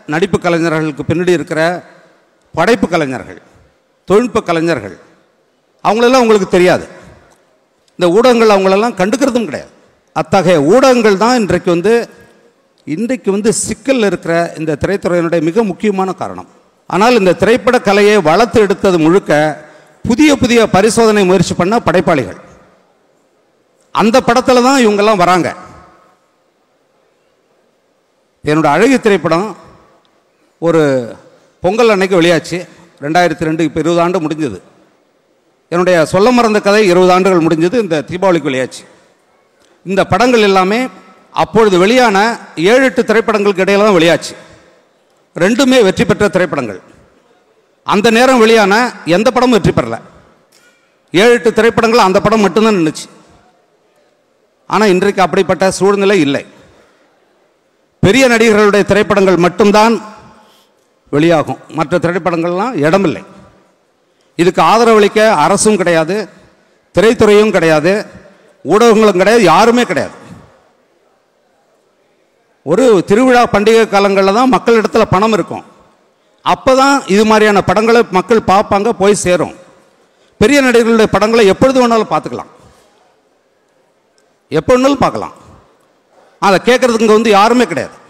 நடிப்பு கலைஞர்களுக்கு பின்னாடி இருக்கிற படைப்பு கலைஞர்கள் தொழில்நுட்ப கலைஞர்கள் அவங்களெல்லாம் உங்களுக்கு தெரியாது இந்த ஊடகங்கள் அவங்களெல்லாம் கண்டுக்கிறதும் கிடையாது அத்தகைய ஊடகங்கள் தான் இன்றைக்கு வந்து இன்றைக்கு வந்து சிக்கல் இருக்கிற இந்த திரைத்துறையினுடைய மிக முக்கியமான காரணம் ஆனால் இந்த திரைப்பட கலையை வளர்த்து எடுத்தது முழுக்க புதிய புதிய பரிசோதனை முயற்சி பண்ண படைப்பாளிகள் அந்த படத்தில் தான் இவங்கெல்லாம் வராங்க என்னோட அழகு திரைப்படம் ஒரு பொங்கல் அன்னைக்கு வெளியாச்சு ரெண்டாயிரத்தி ரெண்டு இப்போ இருபது ஆண்டு முடிஞ்சது என்னுடைய சொல்ல மறந்த கதை இருபது ஆண்டுகள் முடிஞ்சது இந்த தீபாவளிக்கு வெளியாச்சு இந்த படங்கள் எல்லாமே அப்பொழுது வெளியான ஏழு எட்டு திரைப்படங்களுக்கு இடையில தான் வெளியாச்சு ரெண்டுமே வெற்றி பெற்ற திரைப்படங்கள் அந்த நேரம் வெளியான எந்த படமும் வெற்றி பெறல ஏழு எட்டு திரைப்படங்கள் அந்த படம் மட்டும்தான் நின்றுச்சு ஆனால் இன்றைக்கு அப்படிப்பட்ட சூழ்நிலை இல்லை பெரிய நடிகர்களுடைய திரைப்படங்கள் மட்டும்தான் வெளியாகும் மற்ற திரைப்படங்கள்லாம் இடமில்லை இதுக்கு ஆதரவளிக்க அரசும் கிடையாது திரைத்துறையும் கிடையாது ஊடகங்களும் கிடையாது யாருமே கிடையாது ஒரு திருவிழா பண்டிகை காலங்களில் தான் மக்களிடத்தில் பணம் இருக்கும் அப்போ தான் இது மாதிரியான படங்களை மக்கள் பார்ப்பாங்க போய் சேரும் பெரிய நடிகர்களுடைய படங்களை எப்பொழுது வேணாலும் பார்த்துக்கலாம் எப்போ வேணாலும் பார்க்கலாம் அதை கேட்குறதுக்கு இங்கே வந்து யாருமே கிடையாது